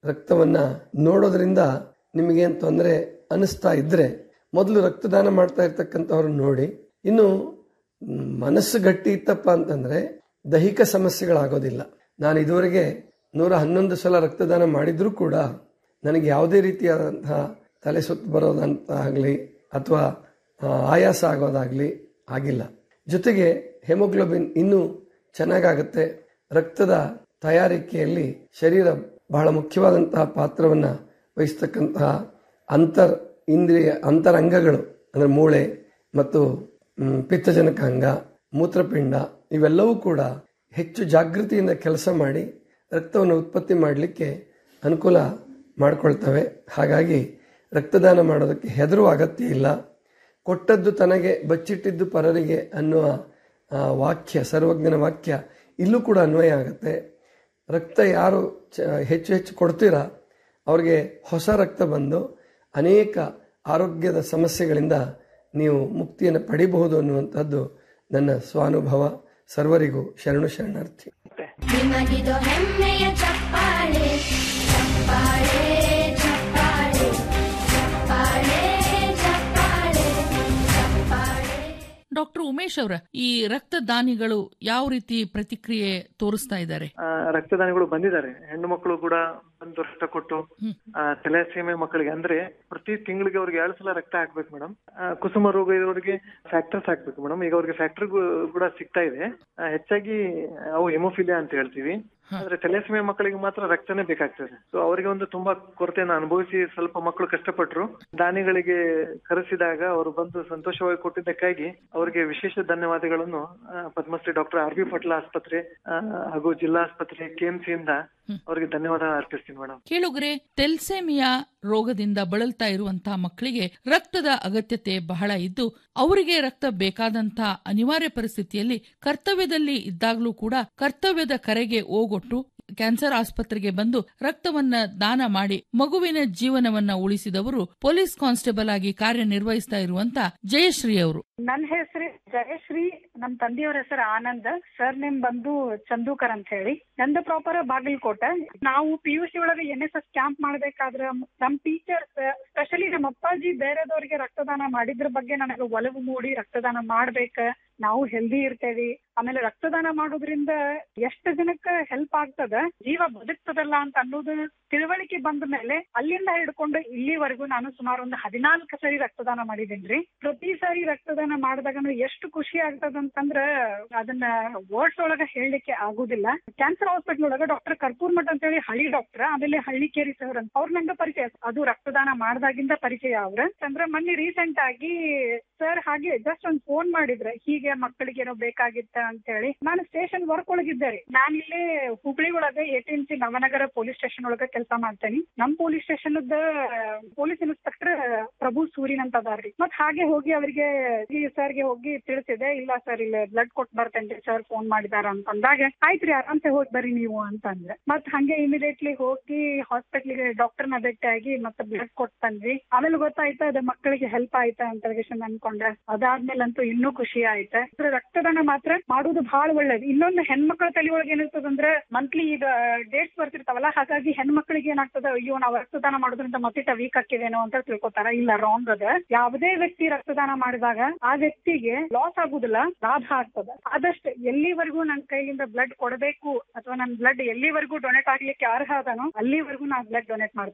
ರಕ್ತವನ್ನ ನೋಡೋದ್ರಿಂದ ನಿಮಗೇನು ತೊಂದರೆ ಅನಿಸ್ತಾ ಇದ್ರೆ ಮೊದಲು ರಕ್ತದಾನ ಮಾಡ್ತಾ ಇರ್ತಕ್ಕಂಥವ್ರನ್ನ ನೋಡಿ ಇನ್ನು ಮ್, ಮನಸ್ಸು ಗಟ್ಟಿ ಇತ್ತಪ್ಪ ಅಂತಂದ್ರೆ ದೈಹಿಕ ಸಮಸ್ಯೆಗಳಾಗೋದಿಲ್ಲ ನಾನು ಇದುವರೆಗೆ ನೂರ ಹನ್ನೊಂದು ಸಲ ರಕ್ತದಾನ ಮಾಡಿದ್ರೂ ಕೂಡ ನನಗೆ ಯಾವುದೇ ರೀತಿಯಾದಂತಹ ತಲೆ ಸುತ್ತು ಬರೋದಂತ ಆಗಲಿ ಅಥವಾ ಆ, ಆಯಾಸ ಆಗೋದಾಗಲಿ ಆಗಿಲ್ಲ ಜೊತೆಗೆ ಹೆಮೋಗ್ಲೋಬಿನ್ ಇನ್ನೂ ಚೆನ್ನಾಗಾಗುತ್ತೆ ರಕ್ತದ ತಯಾರಿಕೆಯಲ್ಲಿ ಶರೀರ ಬಹಳ ಮುಖ್ಯವಾದಂತಹ ಪಾತ್ರವನ್ನ ವಹಿಸ್ತಕ್ಕಂತಹ ಅಂತರ್ ಇಂದ್ರಿಯ ಅಂತರಂಗಗಳು ಅಂದರೆ ಮೂಳೆ ಮತ್ತು ಮ್, ಪಿತ್ತಜನಕಾಂಗ ಮೂತ್ರಪಿಂಡ ಇವೆಲ್ಲವೂ ಕೂಡ ಹೆಚ್ಚು ಜಾಗೃತಿಯಿಂದ ಕೆಲಸ ಮಾಡಿ ರಕ್ತವನ್ನು ಉತ್ಪತ್ತಿ ಮಾಡಲಿಕ್ಕೆ ಅನುಕೂಲ ಮಾಡಿಕೊಳ್ತವೆ ಹಾಗಾಗಿ ರಕ್ತದಾನ ಮಾಡೋದಕ್ಕೆ ಹೆದರುವ ಅಗತ್ಯ ಇಲ್ಲ ಕೊಟ್ಟದ್ದು ತನಗೆ ಬಚ್ಚಿಟ್ಟಿದ್ದು ಪರರಿಗೆ ಅನ್ನುವ ಆ, ವಾಕ್ಯ ಸರ್ವಜ್ಞನ ವಾಕ್ಯ ಇಲ್ಲೂ ಕೂಡ ಅನ್ವಯ ಆಗುತ್ತೆ ರಕ್ತ ಯಾರು ಚ- ಹೆಚ್ಚು ಹೆಚ್ಚು ಕೊಡ್ತೀರಾ ಅವ್ರಿಗೆ ಹೊಸ ರಕ್ತ ಬಂದು ಅನೇಕ ಆರೋಗ್ಯದ ಸಮಸ್ಯೆಗಳಿಂದ ನೀವು ಮುಕ್ತಿಯನ್ನು ಪಡಿಬಹುದು ಅನ್ನುವಂಥದ್ದು ನನ್ನ ಸ್ವಾನುಭವ ಸರ್ವರಿಗೂ ಶರಣು ಶರಣಾರ್ಥಿ ನಿಮಗಿದು ಹೆಮ್ಮೆಯ ಚಪ್ಪಾಳೆ ಚಪ್ಪಾಳೆ ಚಪ್ಪಾಳೆ ಚಪ್ಪಾಳೆ ಚಪ್ಪಾಳೆ ಚಪ್ಪಾಳೆ ಡಾಕ್ಟರ್ ಉಮೇಶ್ ಅವರ ಈ ರಕ್ತದಾನಿಗಳು ಯಾವ ರೀತಿ ಪ್ರತಿಕ್ರಿಯೆ ತೋರಿಸ್ತಾ ಇದ್ದಾರೆ ಆ, ರಕ್ತದಾನಿಗಳು ಬಂದಿದ್ದಾರೆ ಹೆಣ್ಣು ಮಕ್ಕಳು ಕೂಡ ಬಂದು ರಕ್ತ ಕೊಟ್ಟು ತಲೆಸೀಮೆ ಮಕ್ಕಳಿಗೆ ಅಂದ್ರೆ ಪ್ರತಿ ತಿಂಗಳಿಗೆ ಅವ್ರಿಗೆ ಎರಡು ಸಲ ರಕ್ತ ಹಾಕ್ಬೇಕು ಮೇಡಮ್ ಕುಸುಮ ರೋಗ ಇರೋರಿಗೆ ಫ್ಯಾಕ್ಟರ್ಸ್ ಹಾಕ್ಬೇಕು ಮೇಡಮ್ ಈಗ ಅವ್ರಿಗೆ ಫ್ಯಾಕ್ಟರ್ ಕೂಡ ಸಿಗ್ತಾ ಇದೆ ಆ, ಹೆಚ್ಚಾಗಿ ಅವು ಹೆಮೋಫಿಲಿಯಾ ಅಂತ ಹೇಳ್ತೀವಿ ಆದ್ರೆ ತಲೆಸೀಮೆ ಮಕ್ಕಳಿಗೆ ಮಾತ್ರ ರಕ್ತನೇ ಬೇಕಾಗ್ತದೆ ಸೊ ಅವರಿಗೆ ಒಂದು ತುಂಬಾ ಕೊರತೆಯನ್ನು ಅನುಭವಿಸಿ ಸ್ವಲ್ಪ ಮಕ್ಕಳು ಕಷ್ಟಪಟ್ಟರು ದಾನಿಗಳಿಗೆ ಕರೆಸಿದಾಗ ಅವರು ಬಂದು ಸಂತೋಷವಾಗಿ ಕೊಟ್ಟಿದ್ದಕ್ಕಾಗಿ ಅವರಿಗೆ ವಿಶೇಷ ಧನ್ಯವಾದಗಳನ್ನು ಆ, Padmashri doctor R B Patla ಆಸ್ಪತ್ರೆ ಆ, ಹಾಗೂ ಜಿಲ್ಲಾ ಆಸ್ಪತ್ರೆ ಕೆಎಂಸಿ ಇಂದ ಅವರಿಗೆ ಧನ್ಯವಾದ ಅರ್ಪಿಸ್ತೀನಿ ಮೇಡಮ್ ಕೇಳುಗರೆ ತೆಲ್ಸೆಮಿಯಾ ರೋಗದಿಂದ ಬಳಲ್ತಾ ಇರುವಂತಹ ಮಕ್ಕಳಿಗೆ ರಕ್ತದ ಅಗತ್ಯತೆ ಬಹಳ ಇದ್ದು ಅವರಿಗೆ ರಕ್ತ ಬೇಕಾದಂತಹ ಅನಿವಾರ್ಯ ಪರಿಸ್ಥಿತಿಯಲ್ಲಿ ಕರ್ತವ್ಯದಲ್ಲಿ ಇದ್ದಾಗಲೂ ಕೂಡ ಕರ್ತವ್ಯದ ಕರೆಗೆ ಓಗೊಟ್ಟು ಕ್ಯಾನ್ಸರ್ ಆಸ್ಪತ್ರೆಗೆ ಬಂದು ರಕ್ತವನ್ನ ದಾನ ಮಾಡಿ ಮಗುವಿನ ಜೀವನವನ್ನ ಉಳಿಸಿದವರು ಪೊಲೀಸ್ ಕಾನ್ಸ್ಟೇಬಲ್ ಆಗಿ ಕಾರ್ಯನಿರ್ವಹಿಸ್ತಾ ಇರುವಂತ ಜಯಶ್ರೀ ಅವರು ನನ್ನ ಹೆಸರು ಜಯಶ್ರೀ ನಮ್ ತಂದೆಯವ್ರ ಹೆಸರು ಆನಂದ್ ಸರ್ ನೇಮ್ ಬಂದು ಚಂದೂಕರ್ ಅಂತ ಹೇಳಿ ನಂದು ಪ್ರಾಪರ್ ಬಾಗಲಕೋಟೆ ನಾವು ಪಿ ಯು ಸಿ ಒಳಗೆ ಎನ್ ಎಸ್ ಎಸ್ ಕ್ಯಾಂಪ್ ಮಾಡ್ಬೇಕಾದ್ರ ನಮ್ ಟೀಚರ್ಸ್ ಸ್ಪೆಷಲಿ ನಮ್ಮ ಅಪ್ಪಾಜಿ ಬೇರೆದವ್ರಿಗೆ ರಕ್ತದಾನ ಮಾಡಿದ್ರ ಬಗ್ಗೆ ನನಗೆ ಒಲವು ಮೂಡಿ ರಕ್ತದಾನ ಮಾಡ್ಬೇಕ ನಾವು ಹೆಲ್ದಿ ಇರ್ತೇವಿ ಆಮೇಲೆ ರಕ್ತದಾನ ಮಾಡೋದ್ರಿಂದ ಎಷ್ಟು ಜನಕ್ಕೆ ಹೆಲ್ಪ್ ಆಗ್ತದ ಜೀವ ಬದುಕ್ತದಲ್ಲ ಅಂತ ಅನ್ನೋದು ತಿಳುವಳಿಕೆ ಬಂದ ಮೇಲೆ ಅಲ್ಲಿಂದ ಹಿಡ್ಕೊಂಡು ಇಲ್ಲಿವರೆಗೂ ನಾನು ಸುಮಾರು ಒಂದು ಹದಿನಾಲ್ಕು ಸರಿ ರಕ್ತದಾನ ಮಾಡಿದ್ದೇನ್ರಿ ಪ್ರತಿ ಸಾರಿ ರಕ್ತದಾನ ಮಾಡಿದಾಗ ಎಷ್ಟು ಖುಷಿ ಆಗ್ತದ ಅಂತಂದ್ರ ಅದನ್ನ ವರ್ಡ್ಸ್ ಒಳಗ ಹೇಳಲಿಕ್ಕೆ ಆಗುದಿಲ್ಲ ಕ್ಯಾನ್ಸರ್ ಹಾಸ್ಪಿಟಲ್ ಒಳಗ ಡಾಕ್ಟರ್ ಕರ್ಪೂರ್ ಮಠ್ ಅಂತ ಹೇಳಿ ಹಳ್ಳಿ ಡಾಕ್ಟರ್ ಆಮೇಲೆ ಹಳ್ಳಿಕೇರಿ ಸರ್ ಅಂತ ಅವ್ರ ನಂಗ ಪರಿಚಯ ಅದು ರಕ್ತದಾನ ಮಾಡ್ದಾಗಿಂದ ಪರಿಚಯ ಅವ್ರ ಅಂದ್ರೆ ಮೊನ್ನೆ ರೀಸೆಂಟ್ ಆಗಿ ಸರ್ ಹಾಗೆ ಜಸ್ಟ್ ಒಂದ್ ಫೋನ್ ಮಾಡಿದ್ರೆ ಹೀಗೆ ಮಕ್ಕಳಿಗೆ ಏನೋ ಬೇಕಾಗಿತ್ತ ಅಂತ ಹೇಳಿ ನಾನು ಸ್ಟೇಷನ್ ವರ್ಕ್ ಒಳಗಿದ್ದೆ ರೀ ನಾನು ಇಲ್ಲಿ ಹುಬ್ಳಿ ಒಳಗ eighteen C Navanagar police station ಒಳಗ ಕೆಲಸ ಮಾಡ್ತೇನೆ ನಮ್ police station police inspector Prabhu ಸೂರಿನ್ ಅಂತ ಅದಾರ್ರಿ ಮತ್ ಹಾಗೆ ಹೋಗಿ ಅವರಿಗೆ ಸರ್ಗೆ ಹೋಗಿ ತಿಳಿಸಿದೆ ಇಲ್ಲ ಸರ್ ಇಲ್ಲಿ ಬ್ಲಡ್ ಕೊಟ್ಟು ಬರ್ತೇನ್ರಿ ಸರ್ ಫೋನ್ ಮಾಡಿದಾರ ಅಂತ ಅಂದಾಗ ಆಯ್ತ್ರಿ ಆರಾಮ್ಸೆ ಹೋಗಿ ಬರ್ರಿ ನೀವು ಅಂತಂದ್ರೆ ಮತ್ ಹಂಗೆ ಇಮಿಡಿಯೇಟ್ಲಿ ಹೋಗಿ ಹಾಸ್ಪಿಟ್ಲಿಗೆ ಡಾಕ್ಟರ್ನ ಭೇಟಿಯಾಗಿ ಮತ್ತೆ ಬ್ಲಡ್ ಕೊಟ್ಟು ಬಂದ್ವಿ ಆಮೇಲೆ ಗೊತ್ತಾಯ್ತಾ ಅದು ಮಕ್ಕಳಿಗೆ ಹೆಲ್ಪ್ ಆಯ್ತಾ ಅಂತ ವಿಷಯ ಅನ್ಕೊಂಡೆ ಅದಾದ್ಮೇಲಂತೂ ಇನ್ನೂ ಖುಷಿ ಆಯ್ತಾ ಅದ್ರ ರಕ್ತದಾನ ಮಾತ್ರ ಮಾಡೋದು ಬಹಳ ಒಳ್ಳೇದು ಇನ್ನೊಂದು ಹೆಣ್ಮಕ್ಳ ತಲೆ ಒಳಗೆ ಏನಿರ್ತದಂದ್ರೆ ಮಂತ್ಲಿ ಈಗ ಡೇಟ್ಸ್ ಬರ್ತಿರ್ತಾವಲ್ಲ ಹಾಗಾಗಿ ಹೆಣ್ಮಕ್ಳಿಗೆ ಏನಾಗ್ತದ ಅಯ್ಯೋ ನಾವು ರಕ್ತದಾನ ಮಾಡೋದ್ರಿಂದ ಮತ್ತಿಟ ವೀಕ್ ಆಕಿವೇನೋ ಅಂತ ತಿಳ್ಕೊತಾರ ಇಲ್ಲ ರಾಂಗ್ ಅದ ಯಾವುದೇ ವ್ಯಕ್ತಿ ರಕ್ತದಾನ ಮಾಡಿದಾಗ ಆ ವ್ಯಕ್ತಿಗೆ ಲಾಸ್ ಆಗುದಿಲ್ಲ ಲಾಭ ಆಗ್ತದ ಆದಷ್ಟು ಎಲ್ಲಿವರೆಗೂ ನನ್ನ ಕೈಯಿಂದ ಬ್ಲಡ್ ಕೊಡಬೇಕು ಅಥವಾ ನನ್ನ ಬ್ಲಡ್ ಎಲ್ಲಿವರೆಗೂ ಡೊನೇಟ್ ಆಗ್ಲಿಕ್ಕೆ ಅರ್ಹ ಅದನೋ ಅಲ್ಲಿವರೆಗೂ ನಾ ಬ್ಲಡ್ ಡೊನೇಟ್ ಮಾಡ್ತೀನಿ